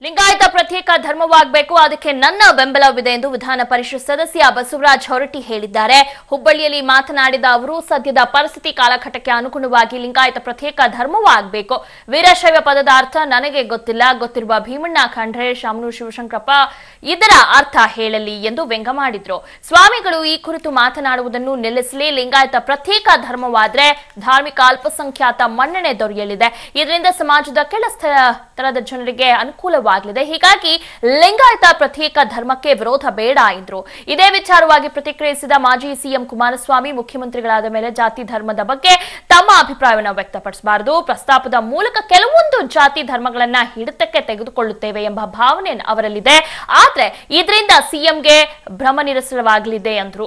ಲಿಂಗಾಯತ ಪ್ರತ್ಯೇಕ ಧರ್ಮವಾಗಬೇಕು ಅದಕ್ಕೆ ನನ್ನ ಬೆಂಬಲವಿದೆ ಎಂದು ವಿಧಾನ ಪರಿಷತ್ ಸದಸ್ಯ ಬಸವರಾಜ್ ಹೊರಟ್ಟಿ ಹೇಳಿದ್ದಾರೆ ಹುಬ್ಬಳ್ಳಿಯಲ್ಲಿ ಮಾತನಾಡಿದ ಅವರು ಸದ್ಯದ ಪರಿಸ್ಥಿತಿ ಕಾಲಘಟ್ಟಕ್ಕೆ ಅನುಗುಣವಾಗಿ ಲಿಂಗಾಯತ ಪ್ರತ್ಯೇಕ ಧರ್ಮವಾಗಬೇಕು ವೀರಶೈವ ಪದದ ಅರ್ಥ ನನಗೆ ಗೊತ್ತಿಲ್ಲ ಗೊತ್ತಿರುವ ಭೀಮಣ್ಣ ಖಂಡ್ರೆ ಶಾಮನೂರು ಶಿವಶಂಕರಪ್ಪ ಇದರ ಅರ್ಥ ಹೇಳಲಿ ಎಂದು ವ್ಯಂಗ್ಯ ಮಾಡಿದ್ರು ಸ್ವಾಮಿಗಳು ಈ ಕುರಿತು ಮಾತನಾಡುವುದನ್ನು ನಿಲ್ಲಿಸಲಿ ಲಿಂಗಾಯತ ಪ್ರತ್ಯೇಕ ಧರ್ಮವಾದ್ರೆ ಧಾರ್ಮಿಕ ಅಲ್ಪಸಂಖ್ಯಾತ ಮನ್ನಣೆ ದೊರೆಯಲಿದೆ ಇದರಿಂದ ಸಮಾಜದ ಕೆಳ ಸ್ತರದ ಜನರಿಗೆ ಅನುಕೂಲವಾಗಲಿದೆ ಹೀಗಾಗಿ ಲಿಂಗಾಯತ ಪ್ರತ್ಯೇಕ ಧರ್ಮಕ್ಕೆ ವಿರೋಧ ಬೇಡ ಎಂದ್ರು ಇದೇ ವಿಚಾರವಾಗಿ ಪ್ರತಿಕ್ರಿಯಿಸಿದ ಮಾಜಿ ಸಿಎಂ ಕುಮಾರಸ್ವಾಮಿ ಮುಖ್ಯಮಂತ್ರಿಗಳಾದ ಮೇಲೆ ಜಾತಿ ಧರ್ಮದ ಬಗ್ಗೆ ತಮ್ಮ ಅಭಿಪ್ರಾಯವನ್ನು ವ್ಯಕ್ತಪಡಿಸಬಾರದು ಪ್ರಸ್ತಾಪದ ಮೂಲಕ ಕೆಲವೊಂದು ಜಾತಿ ಧರ್ಮಗಳನ್ನ ಹಿಡಿತಕ್ಕೆ ತೆಗೆದುಕೊಳ್ಳುತ್ತೇವೆ ಎಂಬ ಭಾವನೆ ಅವರಲ್ಲಿದೆ ಆದ್ರೆ ಇದರಿಂದ ಸಿಎಂಗೆ ಭ್ರಮ ನಿರಸನವಾಗಲಿದೆ ಎಂದ್ರು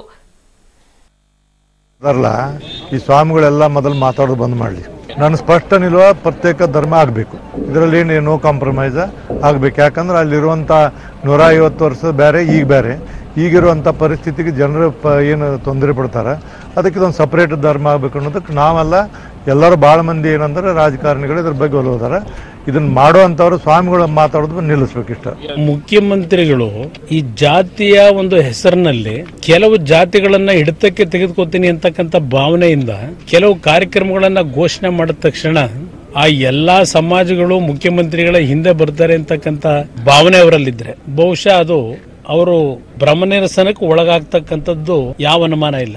ಅದಲ್ಲ ಈ ಸ್ವಾಮಿಗಳೆಲ್ಲ ಮೊದಲು ಮಾತಾಡೋದು ಬಂದ್ ಮಾಡಲಿ ನಾನು ಸ್ಪಷ್ಟ ನಿಲುವ ಪ್ರತ್ಯೇಕ ಧರ್ಮ ಆಗಬೇಕು ಇದರಲ್ಲಿ ಏನು ನೋ ಕಾಂಪ್ರಮೈಸ್ ಆಗಬೇಕು ಯಾಕಂದ್ರೆ ಅಲ್ಲಿರುವಂಥ ನೂರ ಐವತ್ತು ವರ್ಷ ಬೇರೆ ಈಗ ಬೇರೆ ಈಗಿರುವಂಥ ಪರಿಸ್ಥಿತಿಗೆ ಜನರು ಪ ಏನು ತೊಂದರೆ ಪಡ್ತಾರೆ ಅದಕ್ಕೆ ಇದೊಂದು ಸಪ್ರೇಟ್ ಧರ್ಮ ಆಗಬೇಕು ಅನ್ನೋದಕ್ಕೆ ನಾವೆಲ್ಲ ಎಲ್ಲರೂ ಭಾಳ ಮಂದಿ ಏನಂದ್ರೆ ರಾಜಕಾರಣಿಗಳು ಇದ್ರ ಬಗ್ಗೆ ಒಲೋದಾರ ಇದನ್ನ ಮಾಡುವಂಥವ್ರು ಸ್ವಾಮಿಗಳು ಮಾತಾಡೋದು ನಿಲ್ಲಿಸ್ಬೇಕಿಷ್ಟ ಮುಖ್ಯಮಂತ್ರಿಗಳು ಈ ಜಾತಿಯ ಒಂದು ಹೆಸರಿನಲ್ಲಿ ಕೆಲವು ಜಾತಿಗಳನ್ನ ಹಿಡಿತಕ್ಕೆ ತೆಗೆದುಕೊತೀನಿ ಅಂತಕ್ಕಂಥ ಭಾವನೆಯಿಂದ ಕೆಲವು ಕಾರ್ಯಕ್ರಮಗಳನ್ನ ಘೋಷಣೆ ಮಾಡಿದ ತಕ್ಷಣ ಆ ಎಲ್ಲಾ ಸಮಾಜಗಳು ಮುಖ್ಯಮಂತ್ರಿಗಳ ಹಿಂದೆ ಬರ್ತಾರೆ ಅಂತಕ್ಕಂಥ ಭಾವನೆ ಅವರಲ್ಲಿದ್ರೆ ಬಹುಶಃ ಅದು ಅವರು ಭ್ರಮನಿರಸನಕ್ಕೆ ಒಳಗಾಗ್ತಕ್ಕಂಥದ್ದು ಯಾವ ಅನುಮಾನ ಇಲ್ಲ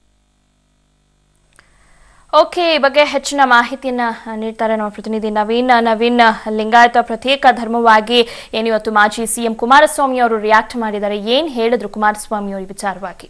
ಓಕೆ ಈ ಬಗ್ಗೆ ಹೆಚ್ಚಿನ ಮಾಹಿತಿಯನ್ನ ನೀಡ್ತಾರೆ ನಮ್ಮ ಪ್ರತಿನಿಧಿ ನವೀನ್ ನವೀನ್ ಲಿಂಗಾಯತ ಪ್ರತ್ಯೇಕ ಧರ್ಮವಾಗಿ ಏನಿವತ್ತು ಮಾಜಿ ಸಿಎಂ ಕುಮಾರಸ್ವಾಮಿ ಅವರು ರಿಯಾಕ್ಟ್ ಮಾಡಿದ್ದಾರೆ ಏನ್ ಹೇಳಿದ್ರು ಕುಮಾರಸ್ವಾಮಿ ಅವರು ಈ ವಿಚಾರವಾಗಿ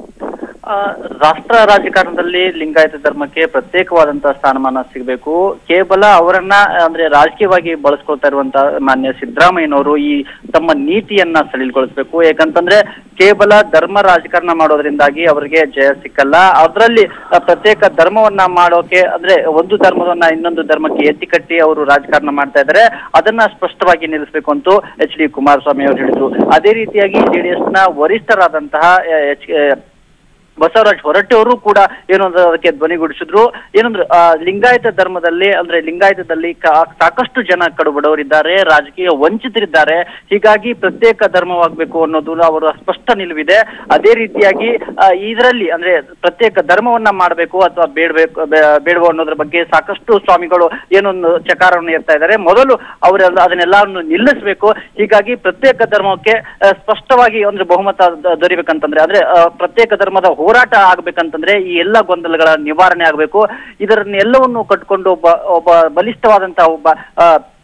ಆ, ರಾಷ್ಟ್ರ ರಾಜಕಾರಣದಲ್ಲಿ ಲಿಂಗಾಯತ ಧರ್ಮಕ್ಕೆ ಪ್ರತ್ಯೇಕವಾದಂತಹ ಸ್ಥಾನಮಾನ ಸಿಗಬೇಕು ಕೇವಲ ಅವರನ್ನ ಅಂದ್ರೆ ರಾಜಕೀಯವಾಗಿ ಬಳಸ್ಕೊಳ್ತಾ ಇರುವಂತ ಮಾನ್ಯ ಸಿದ್ದರಾಮಯ್ಯನವರು ಈ ತಮ್ಮ ನೀತಿಯನ್ನ ಸಡಿಲಗೊಳಿಸಬೇಕು ಯಾಕಂತಂದ್ರೆ ಕೇವಲ ಧರ್ಮ ರಾಜಕಾರಣ ಮಾಡೋದ್ರಿಂದಾಗಿ ಅವರಿಗೆ ಜಯ ಸಿಕ್ಕಲ್ಲ ಅದರಲ್ಲಿ ಪ್ರತ್ಯೇಕ ಧರ್ಮವನ್ನ ಮಾಡೋಕೆ ಅಂದ್ರೆ ಒಂದು ಧರ್ಮವನ್ನ ಇನ್ನೊಂದು ಧರ್ಮಕ್ಕೆ ಎತ್ತಿ ಕಟ್ಟಿ ಅವರು ರಾಜಕಾರಣ ಮಾಡ್ತಾ ಇದ್ದಾರೆ ಅದನ್ನ ಸ್ಪಷ್ಟವಾಗಿ ನಿಲ್ಲಿಸಬೇಕು ಅಂತ ಎಚ್ ಡಿ ಕುಮಾರಸ್ವಾಮಿ ಅವರು ಹೇಳಿದ್ರು ಅದೇ ರೀತಿಯಾಗಿ ಜೆಡಿಎಸ್ ನ ವರಿಷ್ಠರಾದಂತಹ ಎಚ್ ಬಸವರಾಜ್ ಹೊರಟ್ಟಿ ಅವರು ಕೂಡ ಏನು ಅಂದ್ರೆ ಅದಕ್ಕೆ ಧ್ವನಿಗೂಡಿಸಿದ್ರು ಏನಂದ್ರೆ ಆ, ಲಿಂಗಾಯತ ಧರ್ಮದಲ್ಲಿ ಅಂದ್ರೆ ಲಿಂಗಾಯತದಲ್ಲಿ ಕಾ- ಸಾಕಷ್ಟು ಜನ ಕಡು ಬಡವರಿದ್ದಾರೆ ರಾಜಕೀಯ ವಂಚಿತರಿದ್ದಾರೆ ಹೀಗಾಗಿ ಪ್ರತ್ಯೇಕ ಧರ್ಮವಾಗಬೇಕು ಅನ್ನೋದು ಅವರ ಸ್ಪಷ್ಟ ನಿಲುವಿದೆ ಅದೇ ರೀತಿಯಾಗಿ ಇದರಲ್ಲಿ ಅಂದ್ರೆ ಪ್ರತ್ಯೇಕ ಧರ್ಮವನ್ನ ಮಾಡಬೇಕು ಅಥವಾ ಬೇಡಬೇಕು ಬೇಡವೋ ಅನ್ನೋದ್ರ ಬಗ್ಗೆ ಸಾಕಷ್ಟು ಸ್ವಾಮಿಗಳು ಏನೊಂದು ಚಕಾರವನ್ನು ಏರ್ತಾ ಇದ್ದಾರೆ ಮೊದಲು ಅವರೆಲ್ಲ ಅದನ್ನೆಲ್ಲವನ್ನು ನಿಲ್ಲಿಸಬೇಕು ಹೀಗಾಗಿ ಪ್ರತ್ಯೇಕ ಧರ್ಮಕ್ಕೆ ಆ, ಸ್ಪಷ್ಟವಾಗಿ ಅಂದ್ರೆ ಬಹುಮತ ದ- ದೊರಿಬೇಕಂತಂದ್ರೆ ಅಂದ್ರೆ ಆ, ಪ್ರತ್ಯೇಕ ಧರ್ಮದ ಹೋರಾಟ ಆಗ್ಬೇಕಂತಂದ್ರೆ ಈ ಎಲ್ಲ ಗೊಂದಲಗಳ ನಿವಾರಣೆ ಆಗಬೇಕು ಇದರನ್ನೆಲ್ಲವನ್ನು ಕಟ್ಕೊಂಡು ಒಬ್ಬ ಒಬ್ಬ ಬಲಿಷ್ಠವಾದಂತಹ ಒಬ್ಬ ಆ,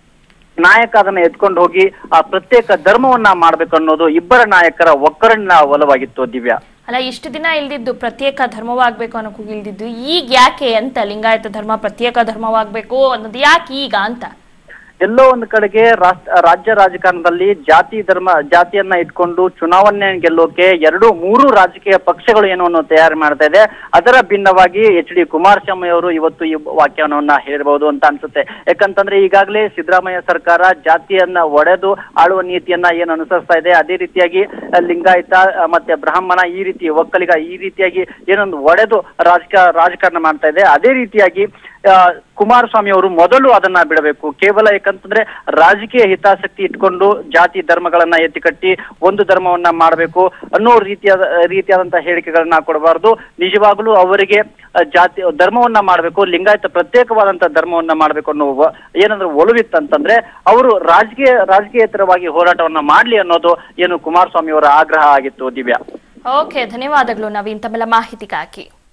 ನಾಯಕ ಅದನ್ನ ಎತ್ಕೊಂಡು ಹೋಗಿ ಆ ಪ್ರತ್ಯೇಕ ಧರ್ಮವನ್ನ ಮಾಡ್ಬೇಕು ಅನ್ನೋದು ಇಬ್ಬರ ನಾಯಕರ ಒಕ್ಕರಣ್ಣ ಒಲವಾಗಿತ್ತು ದಿವ್ಯಾ ಅಲ್ಲ ಇಷ್ಟು ದಿನ ಇಲ್ದಿದ್ದು ಪ್ರತ್ಯೇಕ ಧರ್ಮವಾಗಬೇಕು ಅನ್ನೋ ಕೂಗಿ ಇಲ್ದಿದ್ದು ಈಗ ಯಾಕೆ ಅಂತ ಲಿಂಗಾಯತ ಧರ್ಮ ಪ್ರತ್ಯೇಕ ಧರ್ಮವಾಗಬೇಕು ಅನ್ನೋದು ಯಾಕೆ ಈಗ ಅಂತ ಎಲ್ಲೋ ಒಂದು ಕಡೆಗೆ ರಾಷ್ಟ್ರ ರಾಜ್ಯ ರಾಜಕಾರಣದಲ್ಲಿ ಜಾತಿ ಧರ್ಮ ಜಾತಿಯನ್ನ ಇಟ್ಕೊಂಡು ಚುನಾವಣೆ ಗೆಲ್ಲೋಕೆ ಎರಡು ಮೂರು ರಾಜಕೀಯ ಪಕ್ಷಗಳು ಏನೋ ಒಂದು ತಯಾರು ಮಾಡ್ತಾ ಇದೆ ಅದರ ಭಿನ್ನವಾಗಿ ಎಚ್ ಡಿ ಕುಮಾರಸ್ವಾಮಿ ಅವರು ಇವತ್ತು ಈ ವಾಕ್ಯವನ್ನ ಹೇಳಿರಬಹುದು ಅಂತ ಅನ್ಸುತ್ತೆ ಯಾಕಂತಂದ್ರೆ ಈಗಾಗಲೇ ಸಿದ್ದರಾಮಯ್ಯ ಸರ್ಕಾರ ಜಾತಿಯನ್ನ ಒಡೆದು ಆಳುವ ನೀತಿಯನ್ನ ಏನು ಅನುಸರಿಸ್ತಾ ಇದೆ ಅದೇ ರೀತಿಯಾಗಿ ಆ, ಲಿಂಗಾಯತ ಆ, ಮತ್ತೆ ಬ್ರಾಹ್ಮಣ ಈ ರೀತಿ ಒಕ್ಕಲಿಗ ಈ ರೀತಿಯಾಗಿ ಏನೊಂದು ಒಡೆದು ರಾಜಕ ರಾಜಕಾರಣ ಮಾಡ್ತಾ ಇದೆ ಅದೇ ರೀತಿಯಾಗಿ ಆ, ಕುಮಾರಸ್ವಾಮಿ ಅವರು ಮೊದಲು ಅದನ್ನ ಬಿಡಬೇಕು ಕೇವಲ ಯಾಕಂತಂದ್ರೆ ರಾಜಕೀಯ ಹಿತಾಸಕ್ತಿ ಇಟ್ಕೊಂಡು ಜಾತಿ ಧರ್ಮಗಳನ್ನ ಎತ್ತಿಕಟ್ಟಿ ಒಂದು ಧರ್ಮವನ್ನ ಮಾಡಬೇಕು ಅನ್ನೋ ರೀತಿಯಾದ ರೀತಿಯಾದಂತಹ ಹೇಳಿಕೆಗಳನ್ನ ಕೊಡಬಾರದು ನಿಜವಾಗ್ಲೂ ಅವರಿಗೆ ಆ, ಜಾತಿ ಧರ್ಮವನ್ನ ಮಾಡಬೇಕು ಲಿಂಗಾಯತ ಪ್ರತ್ಯೇಕವಾದಂತಹ ಧರ್ಮವನ್ನ ಮಾಡಬೇಕು ಅನ್ನೋ ವ- ಏನಂದ್ರೆ ಒಲವಿತ್ತಂತಂದ್ರೆ ಅವರು ರಾಜಕೀಯ ರಾಜಕೀಯೇತರವಾಗಿ ಹೋರಾಟವನ್ನ ಮಾಡ್ಲಿ ಅನ್ನೋದು ಏನು ಕುಮಾರಸ್ವಾಮಿ ಅವರ ಆಗ್ರಹ ಆಗಿತ್ತು ದಿವ್ಯಾ ಓಕೆ ಧನ್ಯವಾದಗಳು ನವೀನ್ ತಮ್ಮೆಲ್ಲ ಮಾಹಿತಿಗಾಗಿ